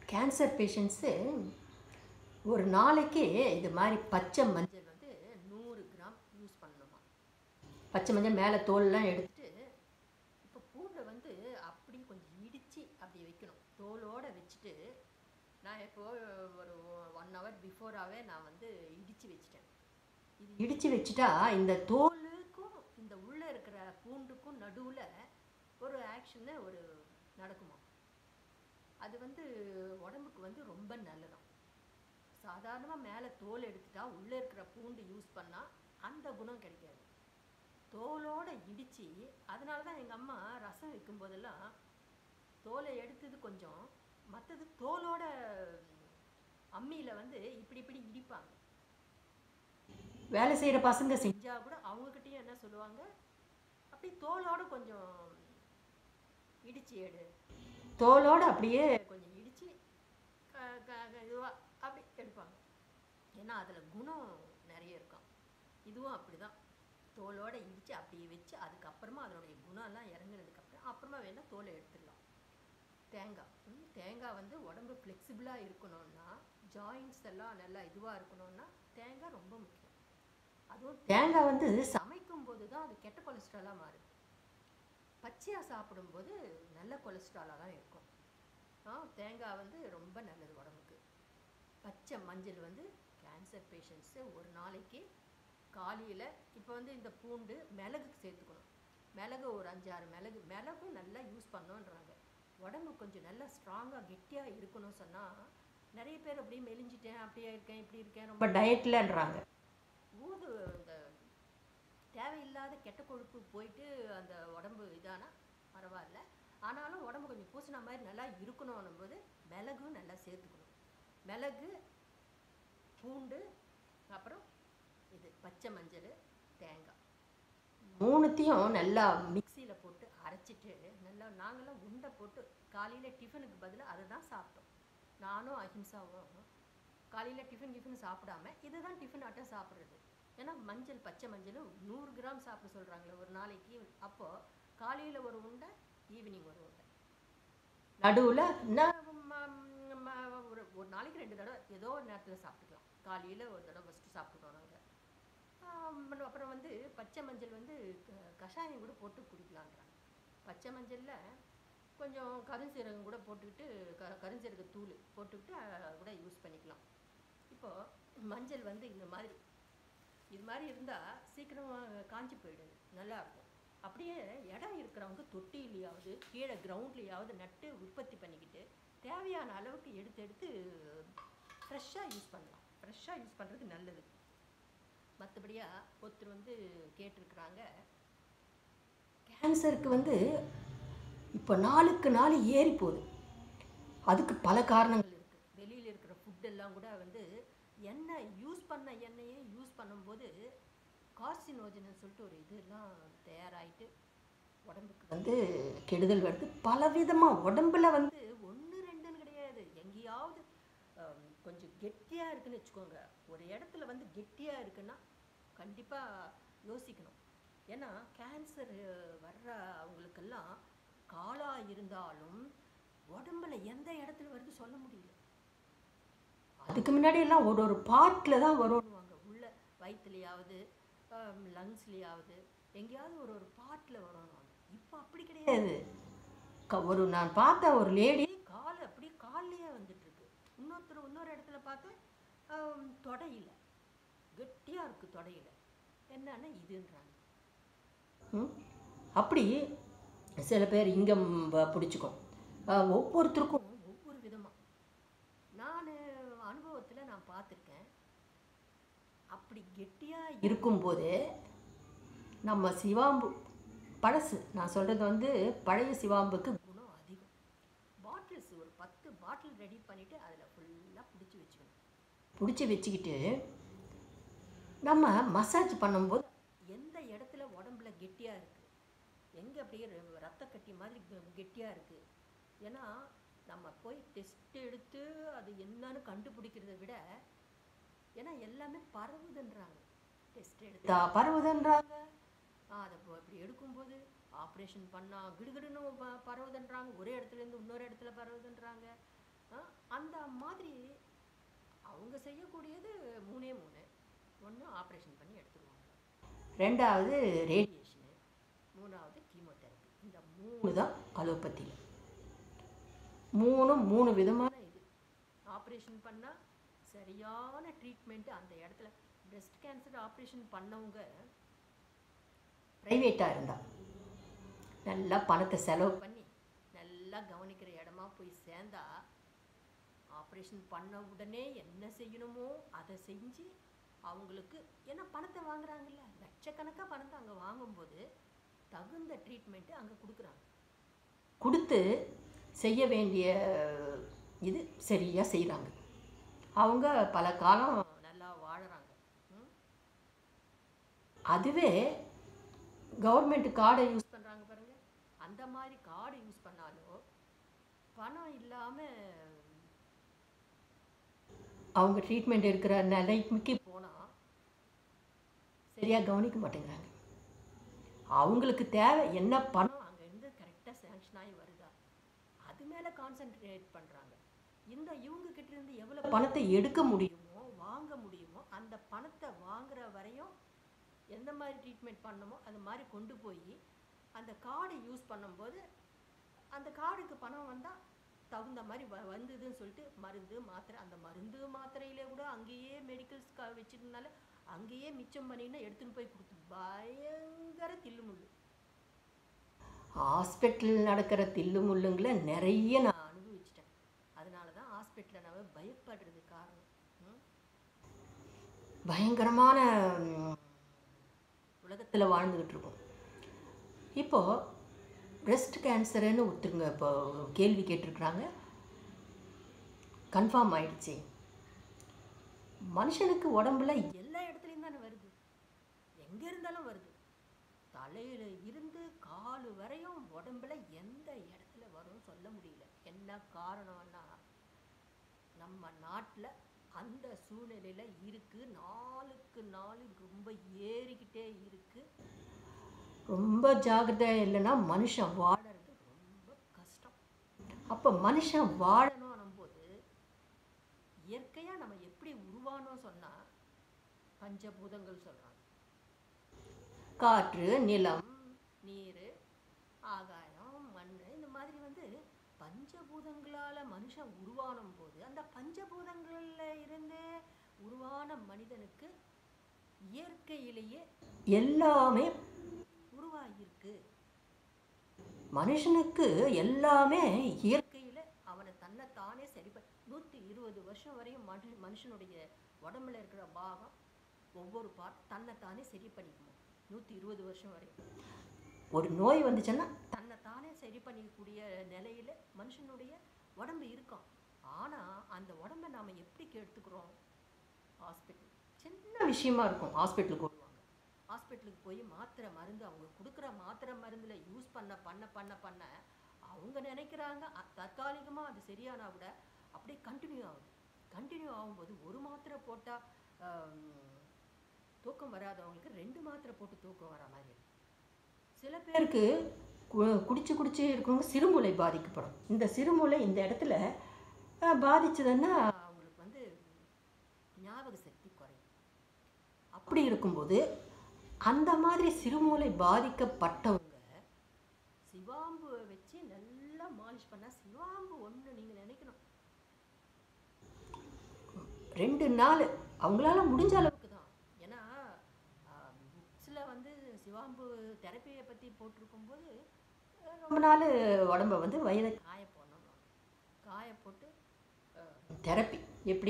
Cancer patients ஒரு நாளைக்கு இது மாதிரி பச்சை மஞ்சள் வந்து நூறு கிராம் யூஸ் பண்ணணுமா பச்சை மஞ்சள் மேலே தோல்லாம் எடுத்துட்டு இப்போ பூண்டை வந்து அப்படி கொஞ்சம் இடித்து அப்படி வைக்கணும் தோலோடு வச்சுட்டு நான் இப்போ ஒரு ஒன் ஹவர் பிஃபோராகவே நான் வந்து இடித்து வச்சிட்டேன் இது இடித்து வச்சுட்டா இந்த தோலுக்கும் இந்த உள்ளே இருக்கிற பூண்டுக்கும் நடுவில் ஒரு ஆக்ஷனு ஒரு நடக்குமா அது வந்து உடம்புக்கு வந்து ரொம்ப நல்லதாம் சாதாரணமாக மேலே தோல் எடுத்துட்டா உள்ளே இருக்கிற பூண்டு யூஸ் பண்ணால் அந்த குணம் கிடைக்காது தோலோட இடித்து அதனால தான் எங்கள் அம்மா ரசம் வைக்கும் போதெல்லாம் தோலை எடுத்தது கொஞ்சம் மற்றது தோலோட அம்மியில் வந்து இப்படி இப்படி இடிப்பாங்க வேலை செய்கிற பசங்க செஞ்சால் கூட அவங்கக்கிட்டேயும் என்ன சொல்லுவாங்க அப்படி தோலோட கொஞ்சம் இடிச்சு எடு தோலோட அப்படியே கொஞ்சம் இடித்து இதுவாக அப்படி எடுப்பாங்க ஏன்னா அதில் குணம் நிறைய இருக்கும் இதுவும் அப்படி தான் தோலோட இடித்து அப்படியே வச்சு அதுக்கப்புறமா அதனுடைய குணம்லாம் இறங்குனதுக்கப்புறம் அப்புறமா வேணால் தோலை எடுத்துடலாம் தேங்காய் ம், தேங்காய் வந்து உடம்பு ஃப்ளெக்சிபிளாக இருக்கணும்னா ஜாயின்ஸ் எல்லாம் நல்லா இதுவாக இருக்கணும்னா தேங்காய் ரொம்ப முக்கியம் அதுவும் தேங்காய் வந்து சமைக்கும் போது தான் அது கெட்ட கொலஸ்ட்ராலாக மாறுது பச்சையாக சாப்பிடும்போது நல்ல கொலஸ்ட்ராலாக தான் இருக்கும் ஆ தேங்காய் வந்து ரொம்ப நல்லது உடம்புக்கு பச்சை மஞ்சள் வந்து கேன்சர் பேஷண்ட்ஸு ஒரு நாளைக்கு காலையில் இப்போ வந்து இந்த பூண்டு மிளகுக்கு சேர்த்துக்கணும் மிளகு ஒரு அஞ்சாறு மிளகு மிளகும் நல்லா யூஸ் பண்ணோன்றாங்க உடம்பு கொஞ்சம் நல்லா ஸ்ட்ராங்காக கெட்டியாக இருக்கணும் சொன்னால் நிறைய பேர் அப்படியே மெலிஞ்சிட்டேன் அப்படியே இருக்கேன் இப்படி இருக்கேன் ரொம்ப டயட்லன்றாங்க ஊது இந்த தேவையில்லாத கெட்ட கொழுப்பு போயிட்டு அந்த உடம்பு இதானா பரவாயில்ல ஆனாலும் உடம்பு கொஞ்சம் பூசின மாதிரி நல்லா இருக்கணும் போது மிளகும் நல்லா சேர்த்துக்கணும் மிளகு பூண்டு அப்புறம் இது பச்சை மஞ்சள் தேங்காய் மூணுத்தையும் நல்லா மிக்சியில் போட்டு அரைச்சிட்டு நல்லா நாங்களாம் உண்டை போட்டு காலையில் டிஃபனுக்கு பதிலாக அதை தான் சாப்பிட்டோம் நானும் அஹிம்சாவும் காலையில் டிஃபன் கிஃபன் சாப்பிடாம இதை தான் டிஃபன் ஆட்டம் சாப்பிட்றது ஏன்னா மஞ்சள் பச்சை மஞ்சளும் நூறு கிராம் சாப்பிட சொல்கிறாங்களே ஒரு நாளைக்கு அப்போது காலையில் ஒரு உண்டை ஈவினிங் ஒரு உண்டை நடுவில் ஒரு ஒரு நாளைக்கு ரெண்டு தடவை ஏதோ ஒரு நேரத்தில் சாப்பிட்டுக்கலாம் காலையில் ஒரு தடவை ஃபஸ்ட்டு சாப்பிட்டுட்டோம் நாங்கள் அப்புறம் வந்து பச்சை மஞ்சள் வந்து க- கஷாயம் கூட போட்டு குடிக்கலான்றாங்க பச்சை மஞ்சளில் கொஞ்சம் கருஞ்சீரகம் கூட போட்டுக்கிட்டு க கருஞ்சீரக தூள் போட்டுக்கிட்டு அஹ், கூட யூஸ் பண்ணிக்கலாம் இப்போது மஞ்சள் வந்து இந்த மாதிரி இது மாதிரி இருந்தால் சீக்கிரமாக காஞ்சி போயிடுது நல்லா இருக்கும் அப்படியே இடம் இருக்கிறவங்க தொட்டிலையாவது கீழே கிரவுண்ட்லேயாவது நட்டு உற்பத்தி பண்ணிக்கிட்டு தேவையான அளவுக்கு எடுத்து எடுத்து ஃப்ரெஷ்ஷாக யூஸ் பண்ணலாம் ஃப்ரெஷ்ஷாக யூஸ் பண்ணுறது நல்லது மற்றபடியாக ஒருத்தர் வந்து கேட்டிருக்கிறாங்க கேன்சருக்கு வந்து இப்போ நாளுக்கு நாள் ஏறி போகுது அதுக்கு பல காரணங்கள் இருக்குது வெளியில் இருக்கிற ஃபுட்டெல்லாம் கூட வந்து எண்ணெய் யூஸ் பண்ண எண்ணெயே யூஸ் பண்ணும்போது கார்சினோஜன் சொல்லிட்டு ஒரு இதெல்லாம் தயாராகிட்டு உடம்புக்கு வந்து கெடுதல் வருது பலவிதமாக உடம்புல வந்து ஒன்று ரெண்டுன்னு கிடையாது எங்கேயாவது ஆம், கொஞ்சம் கெட்டியாக இருக்குன்னு வச்சுக்கோங்க ஒரு இடத்துல வந்து கெட்டியாக இருக்குன்னா கண்டிப்பாக யோசிக்கணும் ஏன்னா கேன்சர் வர்ற அவங்களுக்கெல்லாம் காலாக இருந்தாலும் உடம்புல எந்த இடத்துல வருது சொல்ல முடியல அதுக்கு முன்னாடி எல்லாம் ஒரு ஒரு பார்ட்டில் தான் வரும்னுவாங்க உள்ள வயிற்றுலையாவது லங்ஸ்லேயாவது எங்கேயாவது ஒரு ஒரு பார்ட்டில் வரும்னுவாங்க இப்போ அப்படி கிடையாது க- ஒரு நான் பார்த்த ஒரு லேடி கால் அப்படியே கால்லையே வந்துட்டு இருக்கு இன்னொருத்தர் இன்னொரு இடத்துல பார்த்தேன் ஆம், தொடையில கெட்டியாக இருக்குது தொடையில என்னன்னா இதுன்றாங்க ம்? அப்படி சில பேர் இங்கே பிடிச்சிக்கும் அஹ், ஒவ்வொருத்தருக்கும் ஒவ்வொரு விதமாக நான் அனுபவத்தில் நான் பார்த்துருக்கேன் அப்படி கெட்டியாக இருக்கும்போது நம்ம சிவாம்பு பழசு நான் சொல்கிறது வந்து பழைய சிவாம்புக்கு குணம் அதிகம் பாட்டில்ஸ் ஒரு பத்து பாட்டில் ரெடி பண்ணிவிட்டு அதில் ஃபுல்லாக பிடிச்சி வச்சுக்கணும் பிடிச்சி வச்சுக்கிட்டு நம்ம மசாஜ் பண்ணும்போது எந்த இடத்துல உடம்புல கெட்டியாக இருக்குது எங்கே அப்படியே ர- ரத்த கட்டி மாதிரி கெ- கெட்டியாக இருக்குது ஏன்னா நம்ம போய் டெஸ்ட் எடுத்து அது என்னன்னு கண்டுபிடிக்கிறத விட ஏன்னா எல்லாமே பரவுதுன்றாங்க டெஸ்ட் எடுத்தா பரவுதுன்றாங்க ஆ, அதை இப்போ இப்படி எடுக்கும்போது ஆப்ரேஷன் பண்ணால் கிடுகிடுன்னு ப- பரவுதுன்றாங்க ஒரே இடத்துல இருந்து இன்னொரு இடத்துல பரவுதுன்றாங்க ஆ, அந்த மாதிரி அவங்க செய்யக்கூடியது மூணே மூணு ஒன்று ஆப்ரேஷன் பண்ணி எடுத்துருவாங்க ரெண்டாவது ரேடியேஷனு மூணாவது கீமோதெரப்பி இந்த மூணு தான் அலோபதியில் மூணும் மூணு விதமான இது ஆப்ரேஷன் பண்ணால் சரியான ட்ரீட்மெண்ட்டு அந்த இடத்துல பிரஸ்ட் கேன்சர் ஆப்ரேஷன் பண்ணவங்க ப்ரைவேட்டாக இருந்தா நல்லா பணத்தை செலவு பண்ணி நல்லா கவனிக்கிற இடமா போய் சேர்ந்தா ஆப்ரேஷன் பண்ண உடனே என்ன செய்யணுமோ அதை செஞ்சு அவங்களுக்கு ஏன்னா பணத்தை வாங்குறாங்கல்ல லட்சக்கணக்காக பணத்தை அங்கே வாங்கும்போது தகுந்த ட்ரீட்மெண்ட்டு அங்கே கொடுக்குறாங்க கொடுத்து செய்ய வேண்டிய இது சரியாக செய்கிறாங்க அவங்க பல காலம் நல்லா வாழுறாங்க ம்? அதுவே கவர்மெண்ட் கார்டை யூஸ் பண்ணுறாங்க பாருங்க அந்த மாதிரி கார்டு யூஸ் பண்ணாலும் பணம் இல்லாமல் அவங்க ட்ரீட்மெண்ட் எடுக்கிற நிலைமைக்கு போனால் சரியாக கவனிக்க மாட்டேங்கிறாங்க அவங்களுக்கு தேவை என்ன பணம் அங்கேருந்து கரெக்டாக சேங்ஷன் ஆகி வருதா அது மேலே கான்சென்ட்ரேட் பண்ணுறாங்க இந்த இவங்க கிட்ட இருந்து எவ்வளோ பணத்தை எடுக்க முடியுமோ வாங்க முடியுமோ அந்த பணத்தை வாங்குற வரையும் எந்த மாதிரி ட்ரீட்மெண்ட் பண்ணணுமோ அது மாதிரி கொண்டு போய் அந்த கார்டு யூஸ் பண்ணும்போது அந்த கார்டுக்கு பணம் வந்தால் தகுந்த மாதிரி வ வந்ததுன்னு சொல்லிட்டு மருந்து மாத்திரை அந்த மருந்து மாத்திரையிலே கூட அங்கேயே மெடிக்கல்ஸ் க வச்சிருந்தனால அங்கேயே மிச்சம் பண்ணினா எடுத்துன்னு போய் கொடுத்து பயங்கர தில்லுமுள்ளு ஹாஸ்பிட்டல் நடக்கிற தில்லுமுள்ளுங்களை நிறைய நான் அனுபவிச்சிட்டேன் அதனால தான் ஹாஸ்பிட்டலை நான் பயப்படுறது காரணம் ம்? பயங்கரமான உலகத்தில் வாழ்ந்துக்கிட்டு இருக்கோம் இப்போது பிரஸ்ட் கேன்சருன்னு ஒருத்தருங்க இப்போ கேள்வி கேட்டிருக்கிறாங்க கன்ஃபார்ம் ஆயிடுச்சு மனுஷனுக்கு உடம்புல எல்லா இடத்துலையும் தானே வருது எங்கே இருந்தாலும் வருது தலையில இருந்து கால் வரையும் உடம்புல எந்த இடத்துல வரும் சொல்ல முடியல என்ன காரணம்னா நம்ம நாட்டில் அந்த சூழ்நிலையில இருக்கு நாளுக்கு நாள் ரொம்ப ஏறிக்கிட்டே இருக்கு ரொம்ப ஜாகிரதை இல்லைன்னா மனுஷன் வாழறது ரொம்ப கஷ்டம் அப்போ மனுஷன் வாழணும் போது இயற்கையாக நம்ம எப்படி உருவானோம் சொன்னால் பஞ்சபூதங்கள் சொல்கிறாங்க காற்று நிலம் நீர் ஆகாயம் மண் இந்த மாதிரி வந்து பஞ்சபூதங்களால் மனுஷன் உருவானும் போது அந்த பஞ்சபூதங்களில் இருந்து உருவான மனிதனுக்கு இயற்கையிலேயே எல்லாமே உருவாகியிருக்கு மனுஷனுக்கு எல்லாமே இயற்கையில் அவனை தன்னை தானே சரி பண்ண நூற்றி இருபது வருஷம் வரையும் மனு மனுஷனுடைய உடம்புல இருக்கிற பாகம் ஒவ்வொரு பார்ட் தன்னை தானே சரி பண்ணிக்குமா நூற்றி இருபது வருஷம் வரையும் ஒரு நோய் வந்துச்சுன்னா தன்னை தானே சரி பண்ணிக்கக்கூடிய நிலையில் மனுஷனுடைய உடம்பு இருக்கும் ஆனால் அந்த உடம்பை நாம் எப்படி கெடுத்துக்கிறோம் ஹாஸ்பிட்டல் சின்ன விஷயமா இருக்கும் ஹாஸ்பிட்டலுக்கு வருவாங்க ஹாஸ்பிட்டலுக்கு போய் மாத்திரை மருந்து அவங்க கொடுக்குற மாத்திரை மருந்தில் யூஸ் பண்ண பண்ண பண்ண பண்ண அவங்க நினைக்கிறாங்க அ- தற்காலிகமா அது சரியானா கூட அப்படியே கண்டினியூ ஆகுது கண்டினியூ ஆகும்போது ஒரு மாத்திரை போட்டால் தூக்கம் வராதவங்களுக்கு ரெண்டு மாத்திரை போட்டு தூக்கம் வர மாதிரி இருக்கு. சில பேருக்கு கு- குடிச்சு குடிச்சு இருக்கவங்க சிறுமூளை பாதிக்கப்படும் இந்த சிறுமூளை இந்த இடத்துல அஹ், பாதிச்சதுன்னா அவங்களுக்கு வந்து ஞாபக சக்தி குறையும் அப்படி இருக்கும்போது அந்த மாதிரி சிறுமூளை பாதிக்கப்பட்டவங்க சிவாம்புவை வச்சு நல்லா மாலிஷ் பண்ணால் சிவாம்பு ஒன்று நீங்கள் நினைக்கணும் ரெண்டு நாள் அவங்களால முடிஞ்ச அளவுக்கு தான் ஏன்னா புக்ஸில் வந்து சிவாம்பு தெரப்பியை பற்றி போட்டிருக்கும்போது அஹ், ரொம்ப நாள் உடம்ப வந்து வயதை காய போடணும் காய போட்டு தெரப்பி எப்படி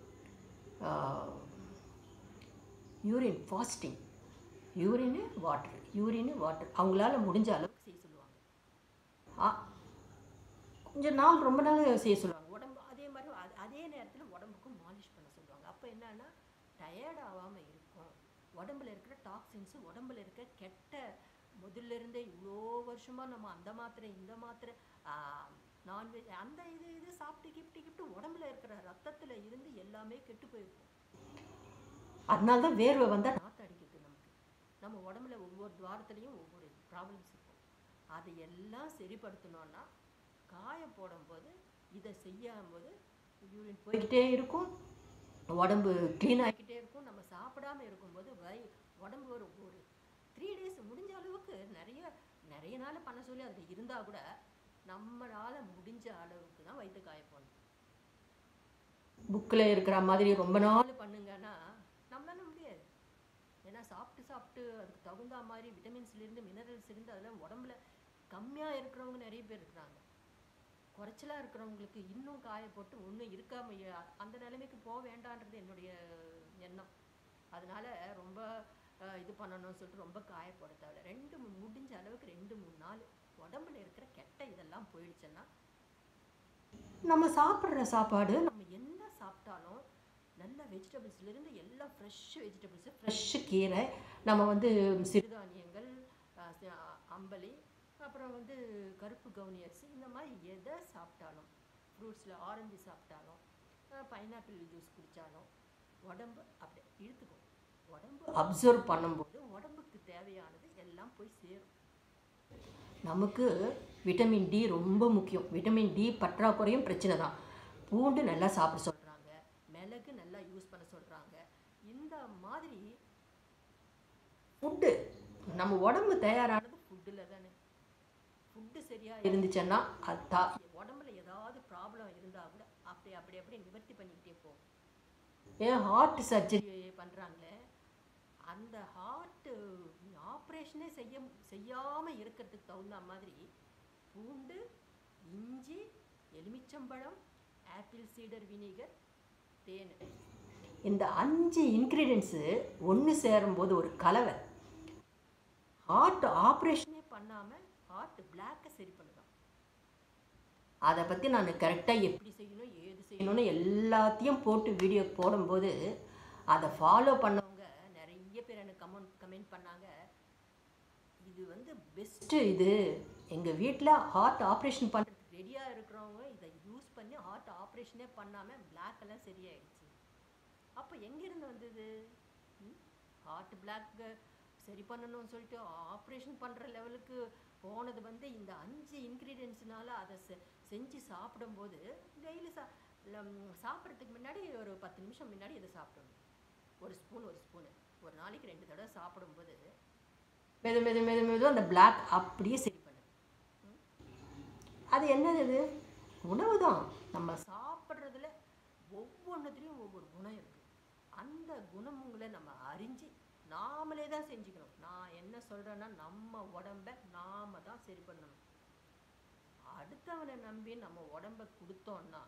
urine fasting urine water urine water அவங்களால முடிஞ்ச அளவுக்கு செய்ய சொல்லுவாங்க ஆ கொஞ்ச நாள் ரொம்ப நாள் செய்ய சொல்லுவாங்க உடம்பு அதே மாதிரி அது- அதே நேரத்தில் உடம்புக்கும் மாலிஷ் பண்ண சொல்லுவாங்க அப்போ என்னன்னா டயர்ட் ஆகாமல் இருக்கும் உடம்புல இருக்கிற டாக்ஸின்ஸு உடம்புல இருக்க கெட்ட முதல்ல இருந்தே இவ்வளோ வருஷமாக நம்ம அந்த மாத்திரை இந்த மாத்திரை நான்வெஜ் அந்த இது இது சாப்பிட்டு கிப்ட்டு கிப்ட்டு உடம்புல இருக்கிற ரத்தத்தில் இருந்து எல்லாமே கெட்டு போயிருக்கும் அதனால தான் வேர்வை வந்தால் நாற்று அடிக்குது நமக்கு நம்ம உடம்புல ஒவ்வொரு துவாரத்துலேயும் ஒவ்வொரு ப்ராப்ளம்ஸ் இருக்கும் அதை எல்லாம் சரிப்படுத்தணும்னா காய போடும்போது இதை செய்யும்போது யூரின் போய்கிட்டே இருக்கும் உடம்பு க்ளீன் ஆகிக்கிட்டே இருக்கும் நம்ம சாப்பிடாம இருக்கும்போது வை உடம்பு ஒரு ஒரு த்ரீ டேஸ் முடிஞ்ச அளவுக்கு நிறைய நிறைய நாள் பண்ண சொல்லி அதில் இருந்தால் கூட நம்மளால் முடிஞ்ச அளவுக்கு தான் வயிற்று காய போடணும் புக்கில் இருக்கிற மாதிரி ரொம்ப நாள் பண்ணுங்கன்னா நம்மளால முடியாது ஏன்னா சாப்பிட்டு சாப்பிட்டு அதுக்கு தகுந்த மாதிரி விட்டமின்ஸ்லேருந்து மினரல்ஸ் இருந்து அதெல்லாம் உடம்புல கம்மியாக இருக்கிறவங்க நிறைய பேர் இருக்கிறாங்க குறைச்சலாக இருக்கிறவங்களுக்கு இன்னும் காய போட்டு ஒன்றும் இருக்காம எ- அந்த நிலைமைக்கு போக வேண்டான்றது என்னுடைய எண்ணம் அதனால ரொம்ப அஹ், இது பண்ணணும்னு சொல்லிட்டு ரொம்ப காய போட தேவையில்ல ரெண்டு மூணு முடிஞ்ச அளவுக்கு ரெண்டு மூணு நாள் உடம்புல இருக்கிற கெட்ட இதெல்லாம் போயிடுச்சுன்னா நம்ம சாப்பிட்ற சாப்பாடு நம்ம என்ன சாப்பிட்டாலும் நல்ல வெஜிடபிள்ஸ்லேருந்து எல்லாம் ஃப்ரெஷ் வெஜிடபிள்ஸு ஃப்ரெஷ் கீரை நம்ம வந்து சிறுதானியங்கள் அஹ், சி- அம்பலி அப்புறம் வந்து கருப்பு கவுனி அரிசி இந்த மாதிரி எதை சாப்பிட்டாலும் ஃப்ரூட்ஸில் ஆரஞ்சு சாப்பிட்டாலும் பைனாப்பிள் ஜூஸ் குடித்தாலும் உடம்பு அப்படியே இழுத்துக்கும் உடம்பு அப்சர்வ் பண்ணும்போது உடம்புக்கு தேவையானது எல்லாம் போய் சேரும் நமக்கு விட்டமின் டி ரொம்ப முக்கியம் விட்டமின் டி பற்றாக்குறையும் பிரச்சனை தான் பூண்டு நல்லா சாப்பிட சொல்கிறாங்க மிளகு நல்லா யூஸ் பண்ண சொல்கிறாங்க இந்த மாதிரி ஃபுட்டு நம்ம உடம்பு தயாரானது ஃபுட்டில் தானே ஃபுட்டு சரியாக இருந்துச்சுன்னா அது தா உடம்புல ஏதாவது ப்ராப்ளம் இருந்தால் கூட அப்படி அப்படி அப்படி நிவர்த்தி பண்ணிக்கிட்டே போகும் ஏன் ஹார்ட் சர்ஜரி பண்ணுறாங்களே அந்த ஹார்ட்டு ஆப்ரேஷனே செய்ய செய்யாமல் இருக்கிறதுக்கு தகுந்த மாதிரி பூண்டு இஞ்சி எலுமிச்சம்பழம் ஆப்பிள் சீடர் வினிகர் தேன் இந்த அஞ்சு இன்க்ரீடியன்ஸு ஒன்று சேரும்போது ஒரு கலவை ஹார்ட் ஆப்ரேஷனே பண்ணாமல் ஹார்ட் பிளாக்கை சரி பண்ணுதான் அதை பற்றி நான் கரெக்டாக எப்படி செய்யணும் ஏது செய்யணும்னு எல்லாத்தையும் போட்டு வீடியோ போடும்போது அதை ஃபாலோ பண்ணவங்க நிறைய பேர் எனக்கு கமெண்ட் கமெண்ட் பண்ணாங்க இது வந்து பெஸ்ட்டு இது எங்கள் வீட்டில் ஹார்ட் ஆப்ரேஷன் பண்ணுறதுக்கு ரெடியாக இருக்கிறவங்க இதை யூஸ் பண்ணி ஹார்ட் ஆப்ரேஷனே பண்ணாமல் பிளாக் எல்லாம் சரியாயிடுச்சு அப்போ எங்கேருந்து வந்தது ஹார்ட் பிளாக் சரி பண்ணணும்னு சொல்லிட்டு ஆப்ரேஷன் பண்ணுற லெவலுக்கு போனது வந்து இந்த அஞ்சு இன்க்ரீடியன்ஸ்னால அதை செ செஞ்சு சாப்பிடும்போது டெய்லி சா லம், சாப்பிட்றதுக்கு முன்னாடி ஒரு பத்து நிமிஷம் முன்னாடி இதை சாப்பிடணும் ஒரு ஸ்பூன் ஒரு ஸ்பூனு ஒரு நாளைக்கு ரெண்டு தடவை சாப்பிடும்போது மெது மெது மெது மெது அந்த பிளாக் அப்படியே சரி பண்ணு ம். அது என்னது இது உணவு தான் நம்ம சாப்பிட்றதுல ஒவ்வொன்றுத்துலேயும் ஒவ்வொரு குணம் இருக்குது அந்த குணமுங்களை நம்ம அறிஞ்சு நாமளே தான் செஞ்சுக்கணும் நான் என்ன சொல்கிறேன்னா நம்ம உடம்ப நாம தான் சரி பண்ணணும் அடுத்தவனை நம்பி நம்ம உடம்ப கொடுத்தோம்னா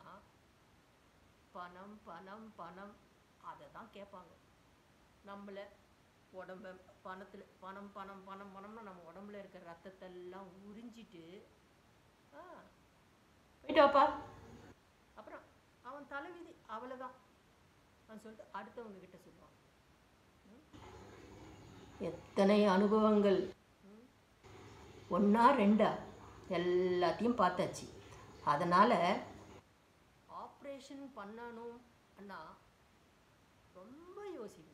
பணம் பணம் பணம் அதை தான் கேட்பாங்க நம்மளை உடம்ப பணத்தில் பணம் பணம் பணம் பணம்னு நம்ம உடம்புல இருக்கிற ரத்தத்தெல்லாம் உறிஞ்சிட்டு ஆ போயிட்டு வாப்பா அப்புறம் அவன் தலைவிதி அவ்வளோதான் அவன் சொல்லிட்டு அடுத்தவங்க கிட்ட சொல்லுவான் ம்? எத்தனை அனுபவங்கள் ம்? ஒன்றா ரெண்டா எல்லாத்தையும் பார்த்தாச்சு அதனால் ஆப்ரேஷன் பண்ணணும் அண்ணா ரொம்ப யோசிக்கணும்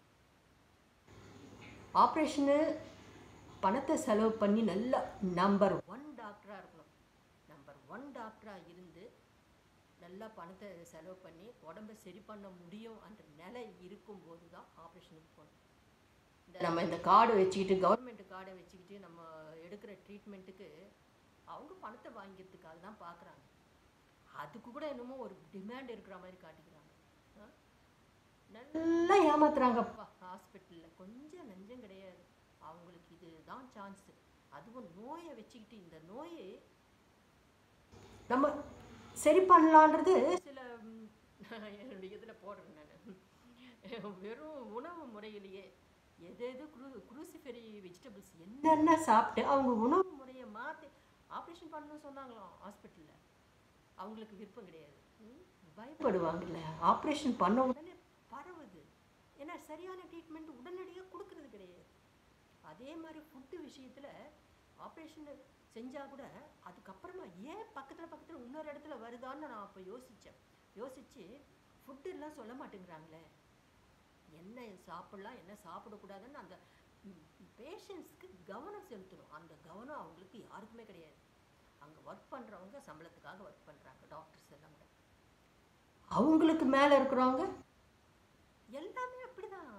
ஆப்ரேஷனு பணத்தை செலவு பண்ணி நல்லா நம்பர் ஒன் டாக்டராக இருக்கணும் நம்பர் ஒன் டாக்டராக இருந்து நல்லா பணத்தை செலவு பண்ணி உடம்ப சரி பண்ண முடியும் என்ற நிலை இருக்கும்போது தான் ஆப்ரேஷனுக்கு போகணும் இந்த நம்ம இந்த கார்டு வச்சுக்கிட்டு கவர்மெண்ட் கார்டை வச்சுக்கிட்டு நம்ம எடுக்கிற ட்ரீட்மெண்ட்டுக்கு அவங்க பணத்தை வாங்கிக்கிறதுக்காக தான் பார்க்குறாங்க அதுக்கு கூட என்னமோ ஒரு டிமாண்ட் இருக்கிற மாதிரி காட்டிக்கிறாங்க ஆ? நல்லா ஏமாத்துறாங்கப்பா ஹாஸ்பிட்டலில் கொஞ்சம் நஞ்சம் கிடையாது அவங்களுக்கு இதுதான் சான்ஸு அதுவும் நோயை வச்சுக்கிட்டு இந்த நோயை நம்ம சரி பண்ணலான்றது சில ம், என்னுடைய இதில் போடுறேன் நான் வெறும் உணவு முறையிலேயே எது எது குரூ குரூசிஃபெரி வெஜிடபிள்ஸ் என்னென்ன சாப்பிட்டு அவங்க உணவு முறையை மாற்றி ஆப்ரேஷன் பண்ணணும்னு சொன்னாங்களாம் ஹாஸ்பிட்டலில் அவங்களுக்கு விருப்பம் கிடையாது ம், பயப்படுவாங்கல்ல ஆப்ரேஷன் பண்ண உடனே பரவுது ஏன்னா சரியான ட்ரீட்மெண்ட் உடனடியாக கொடுக்கறது கிடையாது அதே மாதிரி ஃபுட்டு விஷயத்தில் ஆப்ரேஷன் செஞ்சால் கூட அதுக்கப்புறமா ஏன் பக்கத்தில் பக்கத்தில் இன்னொரு இடத்துல வருதான்னு நான் அப்போ யோசித்தேன் யோசித்து ஃபுட்டுலாம் சொல்ல மாட்டேங்கிறாங்களே என்ன சாப்பிடலாம் என்ன சாப்பிடக்கூடாதுன்னு அந்த பேஷண்ட்ஸ்க்கு கவனம் செலுத்தணும் அந்த கவனம் அவங்களுக்கு யாருக்குமே கிடையாது அங்கே ஒர்க் பண்ணுறவங்க சம்பளத்துக்காக ஒர்க் பண்ணுறாங்க டாக்டர்ஸ் எல்லாம் கூட அவங்களுக்கு மேலே இருக்கிறவங்க எல்லாமே அப்படிதான்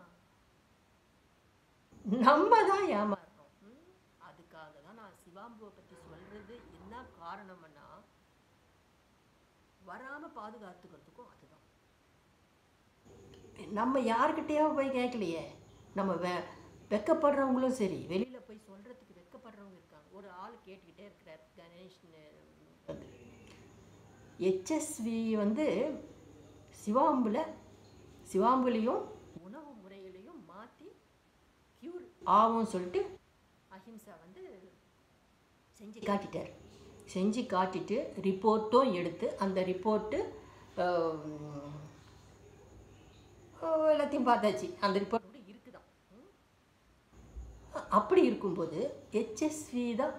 நம்ம தான் ஏமாறுறோம் ம்? அதுக்காக தான் நான் சிவாம்புவை பற்றி சொல்கிறது என்ன காரணம்னா வராமல் பாதுகாத்துக்கிறதுக்கும் அதுதான் நம்ம யாருக்கிட்டேயோ போய் கேட்கலையே நம்ம வெ வெக்கப்படுறவங்களும் சரி வெளியில் போய் சொல்கிறதுக்கு வெக்கப்படுறவங்க இருக்காங்க ஒரு ஆள் கேட்டுக்கிட்டே இருக்கிறார் கணேஷ் ஹெச்எஸ்வி வந்து சிவாம்பில் சிவாம்புலையும் உணவு முறையிலையும் மாற்றி க்யூர் ஆகும் சொல்லிட்டு அஹிம்சா வந்து செஞ்சு காட்டிட்டார் செஞ்சு காட்டிட்டு ரிப்போர்ட்டும் எடுத்து அந்த ரிப்போர்ட்டு எல்லாத்தையும் பார்த்தாச்சு அந்த ரிப்போர்ட் கூட இருக்குதான் ம். அப்படி இருக்கும்போது ஹெச்எஸ்வி தான்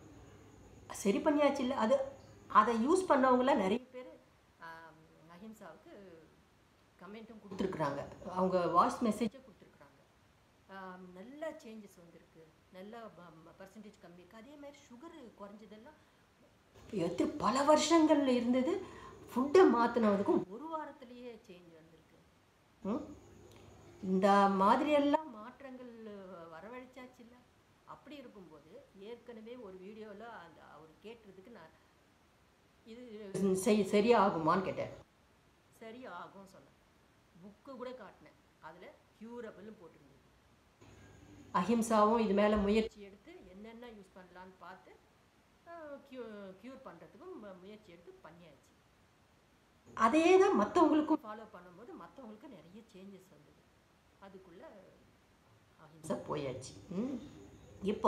சரி பண்ணியாச்சு இல்லை அது அதை யூஸ் பண்ணவங்களாம் நிறைய பேர் அஹிம்சாவுக்கு கமெண்ட்டும் கொடுத்துருக்குறாங்க அவங்க வாய்ஸ் மெசேஜை கொடுத்துருக்குறாங்க ஆம், நல்ல சேஞ்சஸ் வந்திருக்கு நல்ல பர்சன்டேஜ் கம்மி இருக்கு அதே மாதிரி சுகரு குறைஞ்சதெல்லாம் எத்தனை பல வருஷங்கள்ல இருந்தது ஃபுட்டை மாற்றினதுக்கும் ஒரு வாரத்திலேயே சேஞ்ச் வந்திருக்கு ம்? இந்த மாதிரியெல்லாம் மாற்றங்கள் வரவழைச்சாச்சு இல்லை அப்படி இருக்கும்போது ஏற்கனவே ஒரு வீடியோவில் அந்த அவர் கேட்டதுக்கு நான் இது செய் சரியாகுமான்னு கேட்டேன் சரி ஆகும் சொன்னேன் புக்கு கூட காட்டினேன் அதில் க்யூரபிள்னு போட்டிருந்தது அஹிம்சாவும் இது மேலே முயற்சி எடுத்து என்னென்ன யூஸ் பண்ணலான்னு பார்த்து க்யூ க்யூர் பண்ணுறதுக்கும் முயற்சி எடுத்து பண்ணியாச்சு அதே தான் மற்றவங்களுக்கும் ஃபாலோ பண்ணும்போது மற்றவங்களுக்கு நிறைய சேஞ்சஸ் வந்தது அதுக்குள்ளே அஹிம்சா போயாச்சு ம். இப்போ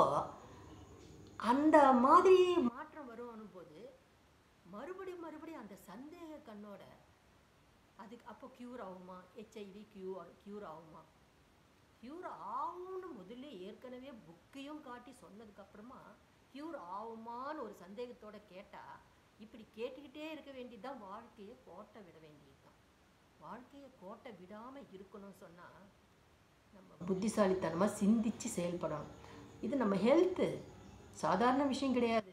அந்த மாதிரி மாற்றம் வரும் போது மறுபடியும் மறுபடியும் அந்த சந்தேக கண்ணோட அதுக்கு அப்போ க்யூர் ஆகுமா ஹெச்ஐவி க்யூர் க்யூர் ஆகுமா க்யூர் ஆகும்னு முதல்ல ஏற்கனவே புக்கையும் காட்டி சொன்னதுக்கப்புறமா க்யூர் ஆகுமான்னு ஒரு சந்தேகத்தோட கேட்டால் இப்படி கேட்டுக்கிட்டே இருக்க வேண்டியதுதான் வாழ்க்கையை கோட்டை விட வேண்டியதுதான் வாழ்க்கையை கோட்டை விடாமல் இருக்கணும்னு சொன்னால் நம்ம புத்திசாலித்தனமாக சிந்திச்சு செயல்படணும் இது நம்ம ஹெல்த்து சாதாரண விஷயம் கிடையாது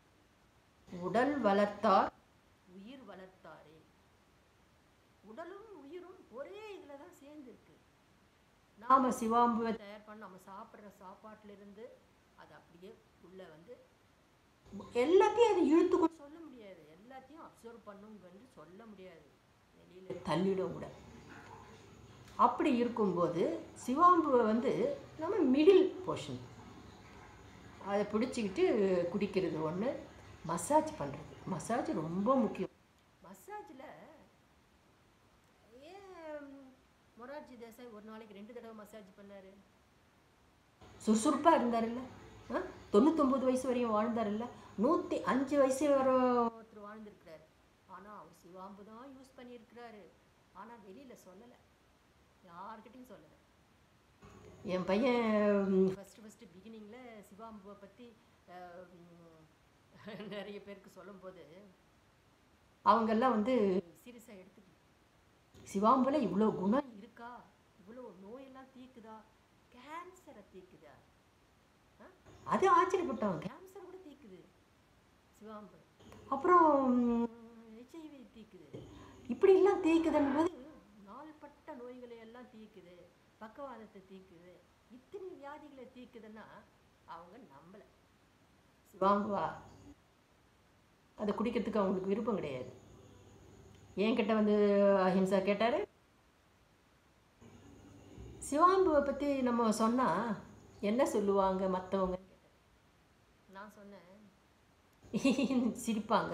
உடல் வளர்த்தார் உயிர் வளர்த்தாரே உடலும் உயிரும் ஒரே இதில் தான் சேர்ந்துருக்கு நாம் சிவாம்புவை தயார் பண்ண நம்ம சாப்பிட்ற சாப்பாட்டிலிருந்து அது அப்படியே உள்ளே வந்து எல்லாத்தையும் அது இழுத்துக்கும் சொல்ல முடியாது எல்லாத்தையும் அப்சர்வ் பண்ணுங்கன்னு சொல்ல முடியாது வெளியில் தள்ளிடும் கூட அப்படி இருக்கும்போது சிவாம்புவை வந்து நம்ம மிடில் போர்ஷன் அதை பிடிச்சிக்கிட்டு குடிக்கிறது ஒன்று மசாஜ் பண்ணுறது மசாஜ் ரொம்ப முக்கியம் மசாஜில் ஏன் மொரார்ஜி தேசாய் ஒரு நாளைக்கு ரெண்டு தடவை மசாஜ் பண்ணார் சுறுசுறுப்பாக இருந்தார்ல ஆ தொண்ணூத்தொம்பது வயசு வரையும் வாழ்ந்தார்ல நூற்றி அஞ்சு வயசு வரை ஒருத்தர் வாழ்ந்திருக்கிறாரு ஆனால் அவர் சிவாம்பு தான் யூஸ் பண்ணியிருக்கிறாரு ஆனால் வெளியில் சொல்லலை யார்கிட்டையும் சொல்லலை என் பையன் ஃபஸ்ட்டு ஃபஸ்ட்டு பிகினிங்கில் சிவாம்புவை பற்றி நிறைய பேருக்கு சொல்லும்போது அவங்கெல்லாம் வந்து சீரியஸாக எடுத்துக்கல சிவாம்புல இவ்வளோ குணம் இருக்கா இவ்வளோ நோயெல்லாம் தீக்குதா கேன்சரை தீக்குதா ஆ? அது ஆச்சரியப்பட்டவன் கேன்சர் கூட தீக்குது சிவாம்பு அப்புறம் ஹெச்ஐவி தீக்குது இப்படிலாம் தீக்குதுன்னு போது நாள்பட்ட நோய்களை எல்லாம் தீக்குது பக்கவாதத்தை தீக்குது இத்தனை வியாதிகளை தீக்குதுன்னா அவங்க நம்பலை சிவாம்புவா அதை குடிக்கிறதுக்கு அவங்களுக்கு விருப்பம் கிடையாது என்கிட்ட வந்து அஹிம்சா கேட்டார் சிவாம்புவை பற்றி நம்ம சொன்னால் என்ன சொல்லுவாங்க மற்றவங்க நான் சொன்னேன் சிரிப்பாங்க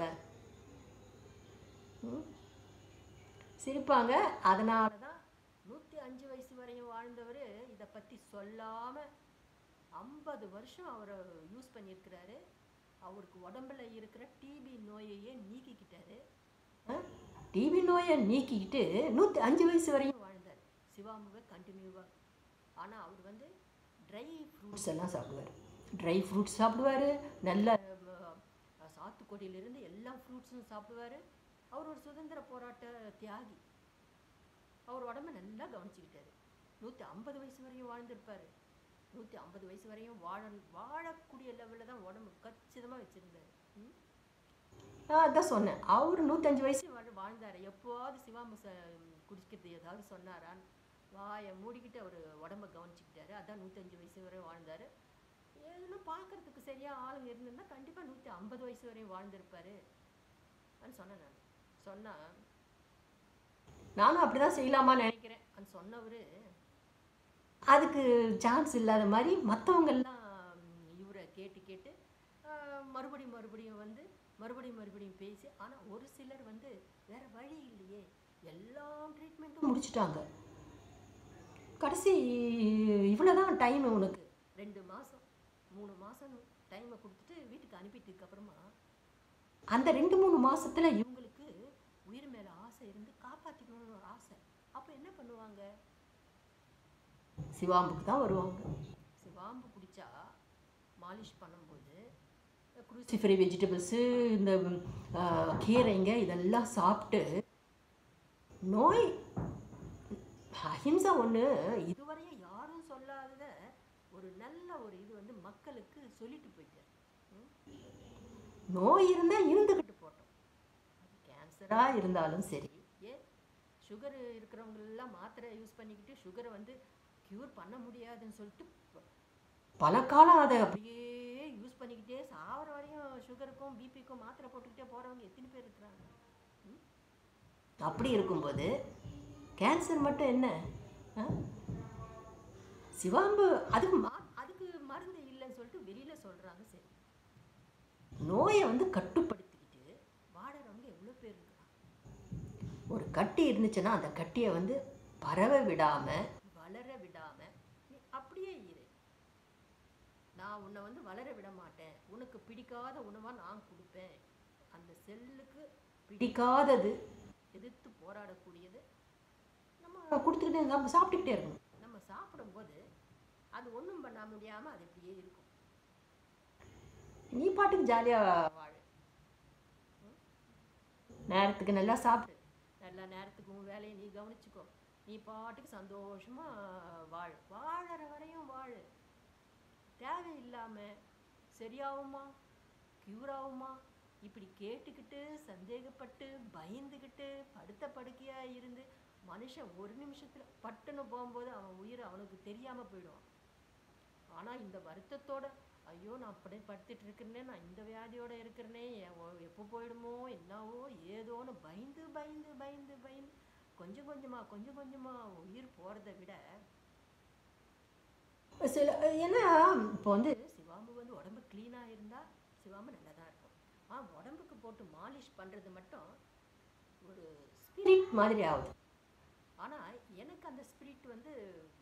ம்? சிரிப்பாங்க அதனால தான் நூற்றி அஞ்சு வயசு வரையும் வாழ்ந்தவர் இதை பற்றி சொல்லாமல் ஐம்பது வருஷம் அவரை யூஸ் பண்ணியிருக்கிறாரு அவருக்கு உடம்புல இருக்கிற டிபி நோயையே நீக்கிக்கிட்டாரு டிபி நோயை நீக்கிக்கிட்டு நூற்றி அஞ்சு வயசு வரையும் வாழ்ந்தார் சிவாமுவை கண்டினியூவாக ஆனால் அவர் வந்து ட்ரை ஃப்ரூட்ஸ் எல்லாம் சாப்பிடுவார் ட்ரை ஃப்ரூட்ஸ் சாப்பிடுவார் நல்ல அஹ், சாத்துக்குடியிலிருந்து எல்லா ஃப்ரூட்ஸும் சாப்பிடுவார் அவர் ஒரு சுதந்திர போராட்ட தியாகி அவர் உடம்ப நல்லா கவனிச்சுக்கிட்டாரு நூற்றி ஐம்பது வயசு வரையும் வாழ்ந்திருப்பார் நூற்றி ஐம்பது வயசு வரையும் வாழ வாழக்கூடிய லெவலில் தான் உடம்பு கச்சிதமாக வச்சுருந்தார் நான் அதான் சொன்னேன் அவர் நூற்றஞ்சு வயசு வாழ் வாழ்ந்தார் எப்போவாவது சிவாம்பு ச குடிக்கிறது ஏதாவது சொன்னாரான்னு வாயை மூடிக்கிட்டு அவர் உடம்ப கவனிச்சுக்கிட்டாரு அதான் நூற்றஞ்சு வயசு வரை வாழ்ந்தார் ஏதுன்னா பார்க்கறதுக்கு சரியாக ஆளுங்க இருந்திருந்தா கண்டிப்பாக நூற்றி ஐம்பது வயசு வரையும் வாழ்ந்திருப்பாரு அப்படின்னு சொன்னேன் நான் சொன்னால் நானும் அப்படி தான் செய்யலாமான்னு நினைக்கிறேன் அது சொன்னவர் அதுக்கு சான்ஸ் இல்லாத மாதிரி மற்றவங்கெல்லாம் இவரை கேட்டு கேட்டு ஆஹ், மறுபடியும் மறுபடியும் வந்து மறுபடியும் மறுபடியும் பேசி ஆனால் ஒரு சிலர் வந்து வேற வழி இல்லையே எல்லா ட்ரீட்மெண்ட்டும் முடிச்சிட்டாங்க கடைசி இவ்வளோதான் டைம் உனக்கு ரெண்டு மாதம் மூணு மாதம் டைமை கொடுத்துட்டு வீட்டுக்கு அனுப்பிட்டதுக்கு அப்புறமா அந்த ரெண்டு மூணு மாசத்துல இவங்களுக்கு உயிர் மேலே ஆசை இருந்து காப்பாற்றிக்கணும்னு ஒரு ஆசை அப்போ என்ன பண்ணுவாங்க சிவாம்புக்கு தான் வருவாங்க சிவாம்பு குடிச்சா மாலிஷ் பண்ணும்போது குரூசிஃபரி வெஜிடபிள்ஸு இந்த ஆ, கீரைங்க இதெல்லாம் சாப்பிட்டு நோய் அஹிம்சா ஒன்று இதுவரையும் யாரும் சொல்லாதத ஒரு நல்ல ஒரு இது வந்து மக்களுக்கு சொல்லிட்டு போயிட்டார் ம்? நோய் இருந்தால் இருந்துக்கிட்டு போட்டோம் அது கேன்சராக இருந்தாலும் சரி ஏன் சுகர் இருக்கிறவங்களெல்லாம் மாத்திரை யூஸ் பண்ணிக்கிட்டு சுகரை வந்து க்யூர் பண்ண முடியாதுன்னு சொல்லிட்டு ப- பல காலம் அதை அப்படியே யூஸ் பண்ணிக்கிட்டே சாவர வரையும் சுகருக்கும் பிபிக்கும் மாத்திரை போட்டுக்கிட்டே போகிறவங்க எத்தனை பேர் இருக்கிறாங்க ம்? அப்படி இருக்கும்போது கேன்சர் மட்டும் என்ன ஆ? சிவாம்பு அதுக்கு மா அதுக்கு மருந்து இல்லைன்னு சொல்லிட்டு வெளியில் சொல்கிறாங்க சரி நோயை வந்து கட்டுப்படுத்திக்கிட்டு வாழறவங்க எவ்வளோ பேர் இருக்கிறாங்க ஒரு கட்டி இருந்துச்சுன்னா அந்த கட்டியை வந்து பரவ விடாம வளர விடாம நீ அப்படியே இரு நான் உன்னை வந்து வளர விட மாட்டேன் உனக்கு பிடிக்காத உணவாக நான் கொடுப்பேன் அந்த செல்லுக்கு பிடிக்காதது எதிர்த்து போராடக்கூடியது நம்ம கொடுத்துக்கிட்டே நம்ம சாப்பிட்டுக்கிட்டே இருக்கணும் நம்ம சாப்பிடும்போது அது ஒன்றும் பண்ண முடியாமல் அது இப்படியே இருக்கும் நீ பாட்டுக்கு ஜாலியாக வாழு ம்? நேரத்துக்கு நல்லா சாப்பிடு நல்லா நேரத்துக்கு உன் வேலையை நீ கவனிச்சுக்கோ நீ பாட்டுக்கு சந்தோஷமா வாழ் வாழற வரையும் வாழு தேவையில்லாம சரியாகுமா க்யூர் ஆகுமா இப்படி கேட்டுக்கிட்டு சந்தேகப்பட்டு பயந்துக்கிட்டு படுத்த படுக்கையா இருந்து மனுஷன் ஒரு நிமிஷத்துல பட்டுன்னு போகும்போது அவன் உயிர் அவனுக்கு தெரியாம போயிடுவான் ஆனா இந்த வருத்தத்தோட ஐயோ நான் அப்படி படுத்துட்டு இருக்கிறேனே நான் இந்த வியாதியோட இருக்கிறேனே எ- ஒ- எப்போ போயிடுமோ என்னவோ ஏதோன்னு பயந்து பயந்து பயந்து பயந்து கொஞ்சம் கொஞ்சமா கொஞ்சம் கொஞ்சமா உயிர் போறதை விட சில ஏன்னா இப்போ வந்து சிவாம்பு வந்து உடம்பு க்ளீனாக இருந்தால் சிவாம்பு நல்லா தான் இருக்கும் ஆ உடம்புக்கு போட்டு மாலிஷ் பண்ணுறது மட்டும் ஒரு ஸ்பிரிட் மாதிரி ஆகுது ஆனால் எனக்கு அந்த ஸ்பிரிட் வந்து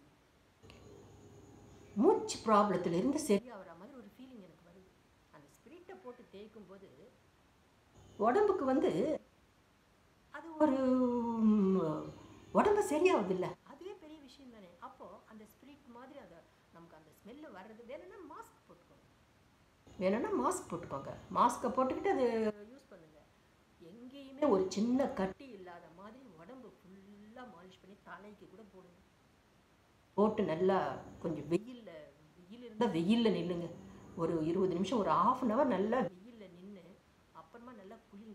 மூச்சு ப்ராப்ளத்துல இருந்து சரியாகிற மாதிரி ஒரு ஃபீலிங் எனக்கு வருது அந்த ஸ்பிரிட்டை போட்டு தேய்க்கும் போது உடம்புக்கு வந்து அது ஒரு ம், உடம்பு சரியாகுது இல்லை அதுவே பெரிய விஷயம் தானே அப்போது அந்த ஸ்பிரிட் மாதிரி அதை நமக்கு அந்த ஸ்மெல்லு வர்றது வேணும்னா மாஸ்க் போட்டுக்கோங்க வேணும்னா மாஸ்க் போட்டுக்கோங்க மாஸ்க்கை போட்டுக்கிட்டு அது யூஸ் பண்ணுங்க எங்கேயுமே ஒரு சின்ன கட்டி இல்லாத மாதிரி உடம்பு ஃபுல்லாக மாலிஷ் பண்ணி தலைக்கு கூட போடுங்க போட்டு நல்லா கொஞ்சம் வெயில்ல வெயில் இருந்தால் வெயிலில் நில்லுங்க ஒரு இருபது நிமிஷம் ஒரு ஆஃப் அன் ஹவர் நல்லா வெயிலில் நின்று அப்புறமா நல்லா குளிங்க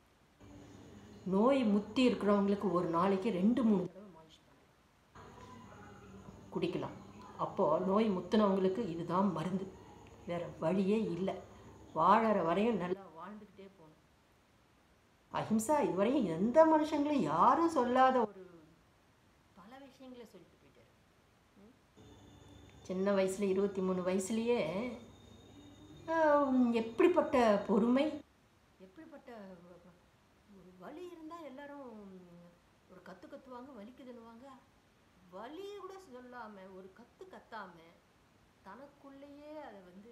நோய் முத்தி இருக்கிறவங்களுக்கு ஒரு நாளைக்கு ரெண்டு மூணு தடவை மாலிஷ் பண்ணலாம் குடிக்கலாம் அப்போது நோய் முத்துனவங்களுக்கு இதுதான் மருந்து வேற வழியே இல்லை வாழற வரையும் நல்லா வாழ்ந்துக்கிட்டே போகணும் அஹிம்சா இதுவரையும் எந்த மனுஷங்களும் யாரும் சொல்லாத ஒரு பல விஷயங்களை சொல்லிட்டு போயிட்டாரு ம்? சின்ன வயசுல இருபத்தி மூணு வயசுலயே ஆம், எப்படிப்பட்ட பொறுமை எப்படிப்பட்ட வ- வ- ஒரு வலி இருந்தால் எல்லாரும் ஒரு கத்து கத்துவாங்க வலிக்குதுன்னுவாங்க வலியை கூட சொல்லாம ஒரு கத்து கத்தாம தனக்குள்ளேயே அதை வந்து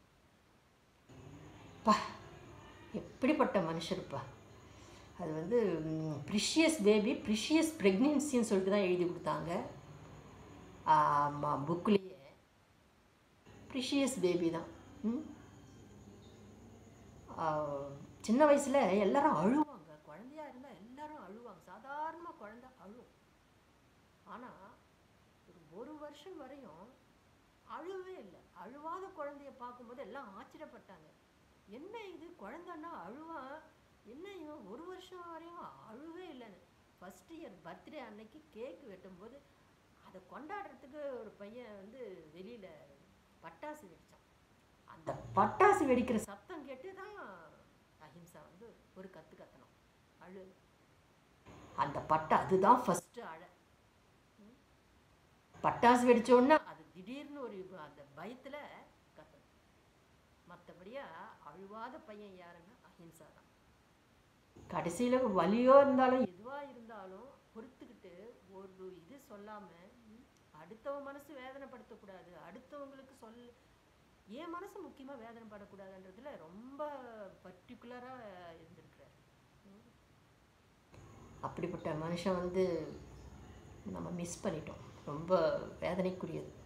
பா எப்படிப்பட்ட மனுஷருப்பா அது வந்து ப்ரிஷியஸ் பேபி ப்ரிஷியஸ் ப்ரெக்னென்சின்னு சொல்லிட்டு தான் எழுதி கொடுத்தாங்க ஆமாம் புக்லேயே ப்ரிஷியஸ் பேபி தான் ம்? ஆ, சின்ன வயசில் எல்லாரும் அழுவாங்க குழந்தையா இருந்தால் எல்லாரும் அழுவாங்க சாதாரணமாக குழந்தை அழும் ஆனால் ஒரு ஒரு வருஷம் வரையும் அழுவே இல்லை அழுவாத குழந்தைய பார்க்கும்போது எல்லாம் ஆச்சரியப்பட்டாங்க என்ன இது குழந்தைன்னா அழுவா என்ன இவன் ஒரு வருஷம் வரையும் அழுவே இல்லைன்னு ஃபஸ்ட் இயர் பர்த்டே அன்னைக்கு கேக் வெட்டும்போது அதை கொண்டாடுறதுக்கு ஒரு பையன் வந்து வெளியில் பட்டாசு வெடிச்சான் அந்த பட்டாசு வெடிக்கிற சத்தம் கேட்டு தான் அஹிம்சா வந்து ஒரு கத்து கத்தணும் அழு அந்த பட்டா அதுதான் ஃபஸ்ட்டு அழ ம். பட்டாசு வெடிச்ச உடனே அது திடீர்னு ஒரு இது, அந்த பயத்தில் கத்தணும் மற்றபடியா அழுவாத பையன் யாருன்னா அஹிம்சா தான் கடைசியில் வலியோ இருந்தாலும் எதுவாக இருந்தாலும் பொறுத்துக்கிட்டு ஒரு இது சொல்லாமல் அடுத்தவன் மனசு வேதனைப்படுத்தக்கூடாது அடுத்தவங்களுக்கு சொல் என் மனசு முக்கியமாக வேதனைப்படக்கூடாதுன்றதுல ரொம்ப பர்டிகுலராக இருந்திருக்கிறார் ம். அப்படிப்பட்ட மனுஷன் வந்து நம்ம மிஸ் பண்ணிட்டோம் ரொம்ப வேதனைக்குரியது